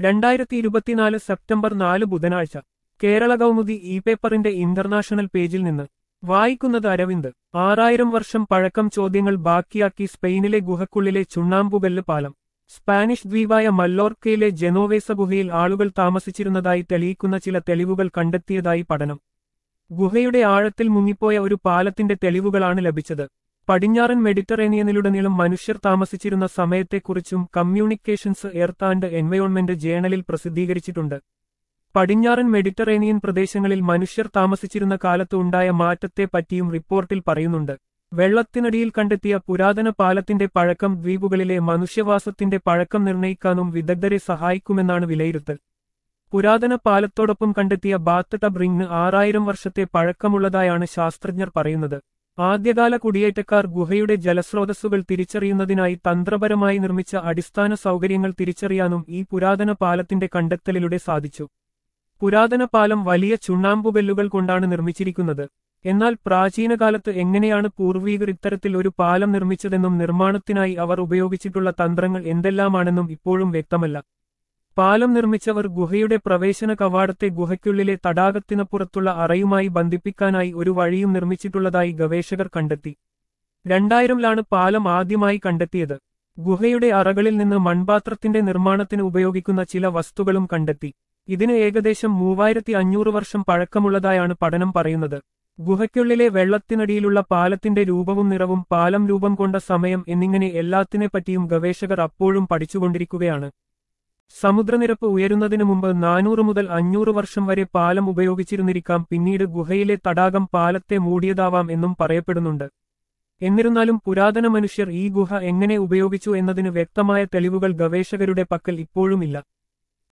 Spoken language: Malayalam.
രണ്ടായിരത്തി ഇരുപത്തിനാല് സെപ്റ്റംബർ നാല് ബുധനാഴ്ച കേരള കൗമുദി ഇ പേപ്പറിന്റെ ഇന്റർനാഷണൽ പേജിൽ നിന്ന് വായിക്കുന്നത് അരവിന്ദ് ആറായിരം വർഷം പഴക്കം ചോദ്യങ്ങൾ ബാക്കിയാക്കി സ്പെയിനിലെ ഗുഹക്കുള്ളിലെ ചുണ്ണാമ്പുകല്ല് പാലം സ്പാനിഷ് ദ്വീപായ മല്ലോർക്കയിലെ ജെനോവേസ ഗുഹയിൽ ആളുകൾ താമസിച്ചിരുന്നതായി തെളിയിക്കുന്ന ചില തെളിവുകൾ കണ്ടെത്തിയതായി പഠനം ഗുഹയുടെ ആഴത്തിൽ മുങ്ങിപ്പോയ ഒരു പാലത്തിന്റെ തെളിവുകളാണ് ലഭിച്ചത് പടിഞ്ഞാറൻ മെഡിറ്ററേനിയനിലുടനീളം മനുഷ്യർ താമസിച്ചിരുന്ന സമയത്തെക്കുറിച്ചും കമ്മ്യൂണിക്കേഷൻസ് എർത്ത് ആൻഡ് എൻവയോൺമെന്റ് ജേണലിൽ പ്രസിദ്ധീകരിച്ചിട്ടുണ്ട് പടിഞ്ഞാറൻ മെഡിറ്ററേനിയൻ പ്രദേശങ്ങളിൽ മനുഷ്യർ താമസിച്ചിരുന്ന കാലത്ത് ഉണ്ടായ മാറ്റത്തെ പറ്റിയും റിപ്പോർട്ടിൽ പറയുന്നുണ്ട് വെള്ളത്തിനടിയിൽ കണ്ടെത്തിയ പുരാതന പാലത്തിന്റെ പഴക്കം ദ്വീപുകളിലെ മനുഷ്യവാസത്തിന്റെ പഴക്കം നിർണ്ണയിക്കാനും വിദഗ്ധരെ സഹായിക്കുമെന്നാണ് വിലയിരുത്തൽ പുരാതന പാലത്തോടൊപ്പം കണ്ടെത്തിയ ബാത്ത് ടബ് റിംഗ് ആറായിരം വർഷത്തെ പഴക്കമുള്ളതായാണ് ശാസ്ത്രജ്ഞർ പറയുന്നത് ആദ്യകാല കുടിയേറ്റക്കാർ ഗുഹയുടെ ജലസ്രോതസ്സുകൾ തിരിച്ചറിയുന്നതിനായി തന്ത്രപരമായി നിർമ്മിച്ച അടിസ്ഥാന സൗകര്യങ്ങൾ തിരിച്ചറിയാനും ഈ പുരാതന പാലത്തിന്റെ കണ്ടെത്തലിലൂടെ സാധിച്ചു പുരാതന പാലം വലിയ ചുണ്ണാമ്പുകല്ലുകൾ കൊണ്ടാണ് നിർമ്മിച്ചിരിക്കുന്നത് എന്നാൽ പ്രാചീനകാലത്ത് എങ്ങനെയാണ് പൂർവീകർ ഇത്തരത്തിൽ ഒരു പാലം നിർമ്മിച്ചതെന്നും നിർമ്മാണത്തിനായി അവർ ഉപയോഗിച്ചിട്ടുള്ള തന്ത്രങ്ങൾ എന്തെല്ലാമാണെന്നും ഇപ്പോഴും വ്യക്തമല്ല പാലം നിർമ്മിച്ചവർ ഗുഹയുടെ പ്രവേശന കവാടത്തെ ഗുഹയ്ക്കുള്ളിലെ തടാകത്തിനപ്പുറത്തുള്ള അറയുമായി ബന്ധിപ്പിക്കാനായി ഒരു വഴിയും നിർമ്മിച്ചിട്ടുള്ളതായി ഗവേഷകർ കണ്ടെത്തി രണ്ടായിരംലാണ് പാലം ആദ്യമായി കണ്ടെത്തിയത് ഗുഹയുടെ അറകളിൽ നിന്ന് മൺപാത്രത്തിന്റെ നിർമ്മാണത്തിന് ഉപയോഗിക്കുന്ന ചില വസ്തുക്കളും കണ്ടെത്തി ഇതിന് ഏകദേശം മൂവായിരത്തി അഞ്ഞൂറ് വർഷം പഴക്കമുള്ളതായാണ് പഠനം പറയുന്നത് ഗുഹയ്ക്കുള്ളിലെ വെള്ളത്തിനടിയിലുള്ള പാലത്തിന്റെ രൂപവും നിറവും പാലം രൂപം കൊണ്ട സമയം എന്നിങ്ങനെ എല്ലാത്തിനെപ്പറ്റിയും ഗവേഷകർ അപ്പോഴും പഠിച്ചുകൊണ്ടിരിക്കുകയാണ് സമുദ്രനിരപ്പ് ഉയരുന്നതിനു മുമ്പ് നാനൂറ് മുതൽ അഞ്ഞൂറ് വർഷം വരെ പാലം ഉപയോഗിച്ചിരുന്നിരിക്കാം പിന്നീട് ഗുഹയിലെ തടാകം പാലത്തെ മൂടിയതാവാം എന്നും പറയപ്പെടുന്നുണ്ട് എന്നിരുന്നാലും പുരാതന മനുഷ്യർ ഈ ഗുഹ എങ്ങനെ ഉപയോഗിച്ചു എന്നതിന് വ്യക്തമായ തെളിവുകൾ ഗവേഷകരുടെ പക്കൽ ഇപ്പോഴുമില്ല